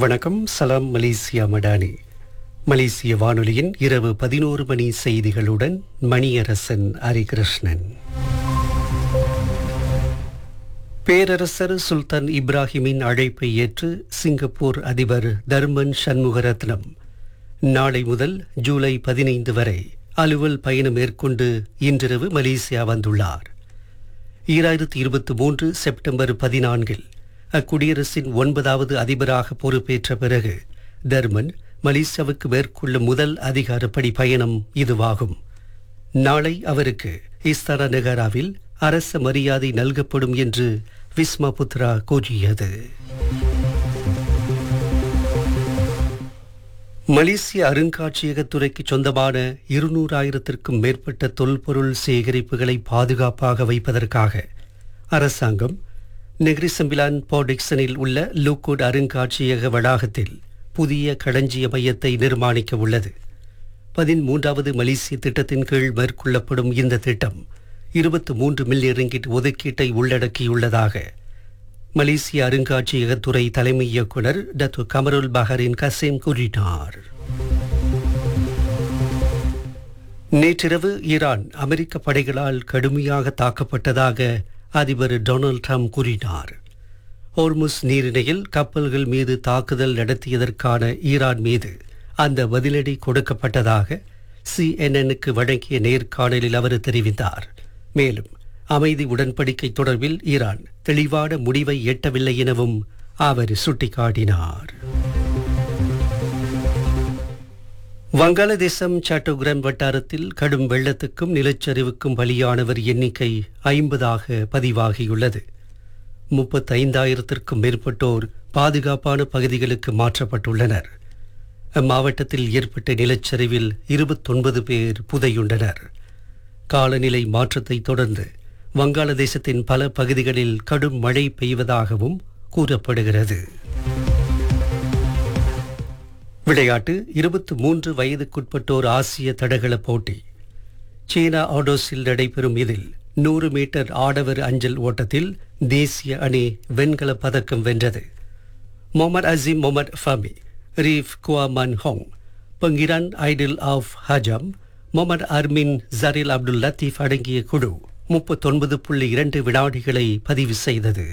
வணக்கம் சலாம் மலேசியா மடானி மலேசிய வானொலியின் இரவு பதினோரு மணி செய்திகளுடன் மணியரசன் ஹரிகிருஷ்ணன் பேரரசர் சுல்தான் இப்ராஹிமின் அழைப்பை ஏற்று சிங்கப்பூர் அதிபர் தர்மன் சண்முகரத்னம் நாளை முதல் ஜூலை பதினைந்து வரை அலுவல் பயணம் மேற்கொண்டு இன்றிரவு மலேசியா வந்துள்ளார் ஈராயிரத்தி இருபத்தி மூன்று செப்டம்பர் பதினான்கில் அக்குடியரசின் ஒன்பதாவது அதிபராக பொறுப்பேற்ற பிறகு தர்மன் மலேசியாவுக்கு மேற்கொள்ளும் முதல் அதிகாரப்படி பயணம் இதுவாகும் நாளை அவருக்கு இஸ்தானா நெகாராவில் அரச மரியாதை நல்கப்படும் என்று விஸ்மா புத்ரா கூறியது மலேசிய அருங்காட்சியகத்துறைக்கு சொந்தமான இருநூறாயிரத்திற்கும் மேற்பட்ட தொல்பொருள் சேகரிப்புகளை பாதுகாப்பாக வைப்பதற்காக அரசாங்கம் நெகிரி சம்பிலான் போடிக்சனில் உள்ள லூக்குட் அருங்காட்சியக வளாகத்தில் புதிய களஞ்சிய மையத்தை நிர்மாணிக்க உள்ளது பதிமூன்றாவது மலேசிய திட்டத்தின் கீழ் மேற்கொள்ளப்படும் இந்த திட்டம் இருபத்தி மூன்று மில்லியன் ரிங்கிட் ஒதுக்கீட்டை உள்ளடக்கியுள்ளதாக மலேசிய அருங்காட்சியகத்துறை தலைமை இயக்குனர் டத்து கமருல் பஹரின் கசேம் கூறினார் நேற்றிரவு ஈரான் அமெரிக்க படைகளால் கடுமையாக தாக்கப்பட்டதாக அதிபர் டொனால்ட் ட்ரம்ப் கூறினார் ஹோர்முஸ் நீரிணையில் கப்பல்கள் மீது தாக்குதல் நடத்தியதற்கான ஈரான் மீது அந்த பதிலடி கொடுக்கப்பட்டதாக சிஎன்எனுக்கு வழங்கிய நேர்காணலில் அவர் தெரிவித்தார் மேலும் அமைதி உடன்படிக்கை தொடர்பில் ஈரான் தெளிவான முடிவை எட்டவில்லை எனவும் அவர் சுட்டிக்காட்டினார் வங்காளதேசம் சாட்டோகிராம் வட்டாரத்தில் கடும் வெள்ளத்துக்கும் நிலச்சரிவுக்கும் பலியானவர் எண்ணிக்கை ஐம்பதாக பதிவாகியுள்ளது முப்பத்தைந்தாயிரத்திற்கும் மேற்பட்டோர் பாதுகாப்பான பகுதிகளுக்கு மாற்றப்பட்டுள்ளனர் அம்மாவட்டத்தில் ஏற்பட்ட நிலச்சரிவில் இருபத்தொன்பது பேர் புதையுண்டனர் காலநிலை மாற்றத்தை தொடர்ந்து வங்காளதேசத்தின் பல பகுதிகளில் கடும் மழை பெய்வதாகவும் கூறப்படுகிறது விளையாட்டு இருபத்தி மூன்று வயதுக்குட்பட்டோர் ஆசிய தடகள போட்டி சீனா ஆடோஸில் நடைபெறும் இதில் நூறு மீட்டர் ஆடவர் அஞ்சல் ஓட்டத்தில் தேசிய அணி வெண்கல பதக்கம் வென்றது மொமர் அசீம் மொமர் ஃபமி ரீஃப் குவாமன் ஹோங் பங்கிரான் ஐடில் ஆஃப் ஹஜம் மொமர் அர்மின் ஜரில் அப்துல் லத்தீப் அடங்கிய குழு முப்பத்தொன்பது புள்ளி இரண்டு வினாடிகளை பதிவு செய்தது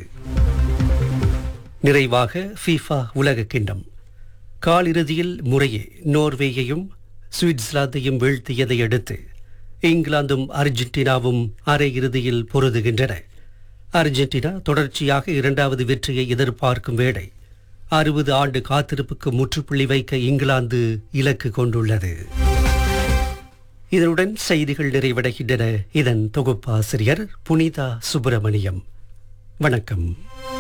நிறைவாக ஃபீஃபா உலக கிண்ணம் காலிறுதியில் முறையே நோர்வேயையும் சுவிட்சர்லாந்தையும் வீழ்த்தியதை அடுத்து இங்கிலாந்தும் அர்ஜென்டினாவும் அரையிறுதியில் பொருதுகின்றன அர்ஜென்டினா தொடர்ச்சியாக இரண்டாவது வெற்றியை எதிர்பார்க்கும் வேளை அறுபது ஆண்டு காத்திருப்புக்கு முற்றுப்புள்ளி வைக்க இங்கிலாந்து இலக்கு கொண்டுள்ளது இதனுடன் செய்திகள் நிறைவடைகின்றன இதன் தொகுப்பாசிரியர் புனிதா சுப்பிரமணியம் வணக்கம்